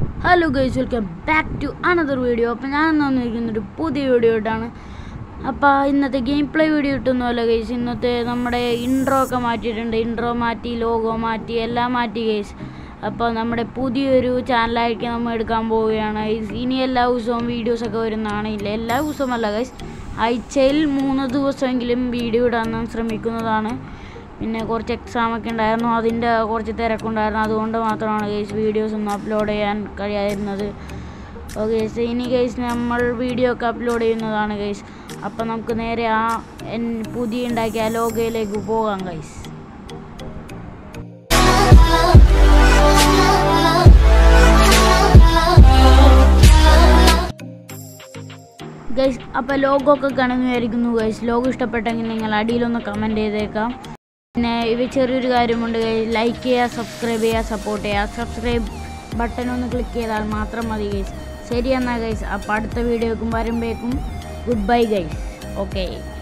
hello guys welcome back to another video അപ്പോൾ ഞാൻ വന്നിരിക്കുന്നൊരു പുതിയ വീഡിയോ ഇട്ടാണ് അപ്പോൾ ഇന്നത്തെ ഗെയിം പ്ലേ വീഡിയോ ഇട്ടൊന്നുമല്ല ഗൈസ് ഇന്നത്തെ നമ്മുടെ ഇൻട്രോ ഒക്കെ മാറ്റിയിട്ടുണ്ട് ഇൻട്രോ മാറ്റി ലോഗോ മാറ്റി എല്ലാം മാറ്റി ഗൈസ് അപ്പോൾ നമ്മുടെ പുതിയൊരു ചാനലായിരിക്കും നമ്മൾ എടുക്കാൻ പോവുകയാണ് Guys, ഇനി എല്ലാ ദിവസവും വീഡിയോസൊക്കെ വരുന്നതാണ് ഇല്ല എല്ലാ ദിവസവും അല്ല ഗൈസ് ആഴ്ചയിൽ മൂന്ന് ദിവസമെങ്കിലും വീഡിയോ ഇടാൻ ഞാൻ ശ്രമിക്കുന്നതാണ് പിന്നെ കുറച്ച് എക്സാം ഒക്കെ ഉണ്ടായിരുന്നു അതിൻ്റെ കുറച്ച് തിരക്കുണ്ടായിരുന്നു അതുകൊണ്ട് മാത്രമാണ് ഗൈസ് വീഡിയോസ് ഒന്നും അപ്ലോഡ് ചെയ്യാൻ കഴിയാതിരുന്നത് ഓ ഗൈസ് ഇനി ഗൈസ് നമ്മൾ വീഡിയോ ഒക്കെ അപ്ലോഡ് ചെയ്യുന്നതാണ് ഗൈസ് അപ്പം നമുക്ക് നേരെ ആ എൻ പുതിയ ഉണ്ടാക്കിയ ആ ലോഗോയിലേക്ക് പോകാം ഗൈസ് ഗൈസ് അപ്പോൾ ലോഗോ ഒക്കെ കാണുന്നു വിചാരിക്കുന്നു ഗൈസ് ലോഗോ ഇഷ്ടപ്പെട്ടെങ്കിൽ നിങ്ങൾ അടിയിലൊന്ന് കമൻറ്റ് ചെയ്തേക്കാം പിന്നെ ഇവ ചെറിയൊരു കാര്യമുണ്ട് ഗൈസ് ലൈക്ക് ചെയ്യുക സബ്സ്ക്രൈബ് ചെയ്യുക സപ്പോർട്ട് ചെയ്യുക സബ്സ്ക്രൈബ് ബട്ടൺ ഒന്ന് ക്ലിക്ക് ചെയ്താൽ മാത്രം മതി ഗൈസ് ശരി എന്നാൽ ഗൈസ് അപ്പോൾ അടുത്ത വീഡിയോക്കും വരുമ്പോഴേക്കും ഗുഡ് ബൈ ഗൈസ് ഓക്കെ